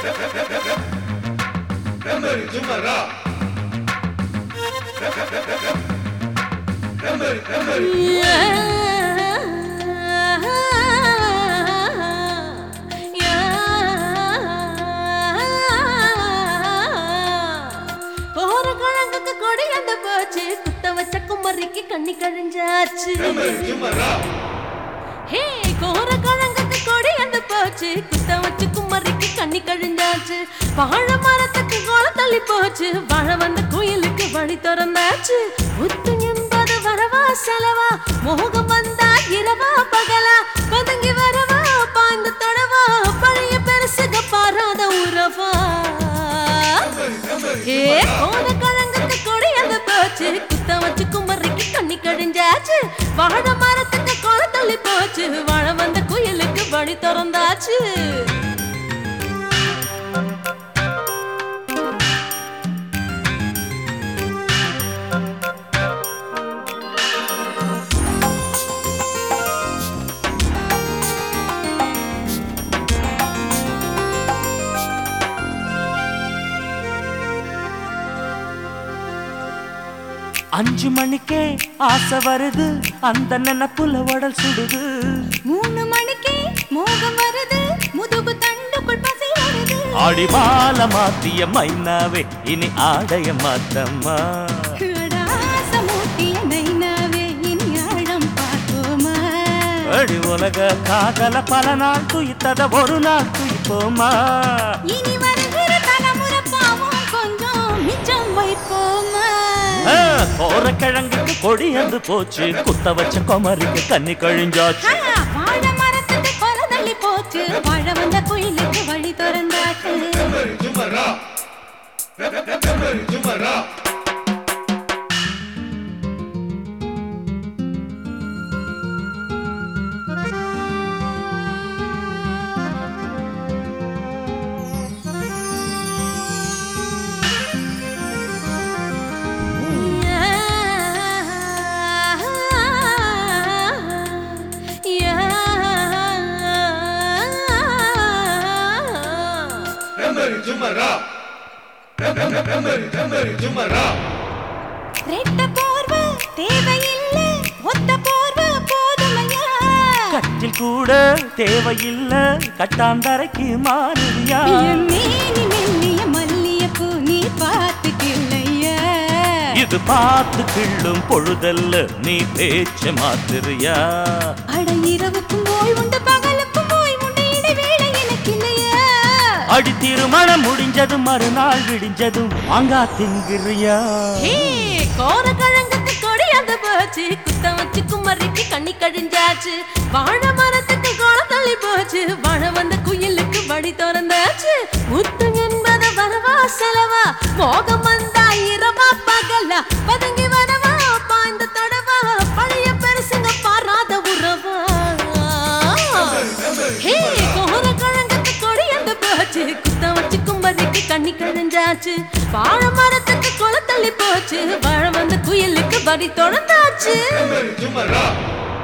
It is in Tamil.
போற குழங்குக்கு கொடி அந்த போச்சு குத்த வச்ச குமரிக்கு கண்ணி கழிஞ்சாச்சு ஹே கோர குழங்குக்கு கொடி அந்த போச்சு குத்த வச்ச குமரிக்கு கண்ணி கழிஞ்சாச்சு வாழை மரத்துக்கு கோலம் தள்ளி போச்சு வாழ வந்த குயிலுக்கு வழி திறந்தாச்சு முத்து என்பது வரவா செலவா மோகம் வந்தா இரவா பகலா பதுங்கி வரவா பாய்ந்து தொடவா பழைய பெருசுக பாராத உறவா ஏ கோத கழங்குக்கு கொடி அந்த போச்சு குத்த வச்சு குமரிக்கு கண்ணி கழிஞ்சாச்சு வாழ மரத்துக்கு கொலை தள்ளி போச்சு வாழ வந்த குயிலுக்கு வழி திறந்தாச்சு அஞ்சு மணிக்கே ஆசை வருது அந்த நினைப்புல உடல் சுடுது மூணு மணிக்கு மோகம் வருது முதுகு தண்டுக்குள் பசி வருது அடிவால மாத்திய மைனாவே இனி ஆடைய மாத்தம்மா மூட்டிய நைனாவே இனி ஆழம் பார்ப்போமா அடி உலக காதல பல நாள் துயித்தத ஒரு நாள் துயிப்போமா இனி வருகிற தலைமுறை பாவம் கொஞ்சம் மிச்சம் வைப்போமா ஆ, கோர கிழங்குக்கு கொடி வந்து போச்சு குத்த வச்ச குமரிக்கு கண்ணி கழிஞ்சாச்சு ஆ, வாழை மரத்துக்கு கொலை தள்ளி போச்சு வாழ வந்த குயிலுக்கு வழி திறந்தாச்சு ரெட்ட போர்வை தேவையில்லை ஒத்த போர்வை போதுமையா கட்டில் கூட தேவையில்ல கட்டாந்தரைக்கு மாறுவியா என் மேனி மெல்லிய மல்லியப்பூ நீ பார்த்துக்கில்லையா இது பார்த்து கிள்ளும் பொழுதல்ல நீ பேச்ச மாத்துறியா அட இரவுக்கும் ஓய் உண்டு பகலுக்கும் ஓய் உண்டு இடைவேளை எனக்கு இல்லையா அடி திருமணம் முடிஞ்சதும் மறுநாள் விடிஞ்சதும் மாங்கா திங்குறியா ஹே கோர கிழங்குக்கு கொடி அந்த போச்சு குத்த வச்சு குமரிக்கு கண்ணி கழிஞ்சாச்சு வாழை மரத்துக்கு கோலம் தள்ளி போச்சு வாழ வந்த குயிலுக்கு வழி திறந்தாச்சு முத்து என்பது வரவா செலவா மோகம் வந்தா இரவா பகலா பதுங்கி வரவா பாய்ந்த தடவா பழைய பெருசுங்க பாராத உறவா ஹே கோர கிழங்குக்கு கொடி அந்த போச்சு குத்த வச்சு கும்பரிக்கு கண்ணி கழிஞ்சாச்சு வாழை மரத்துக்கு கொலை தள்ளி போச்சு வாழ வந்த குயிலுக்கு வரி தொடர்ந்தாச்சு Somebody,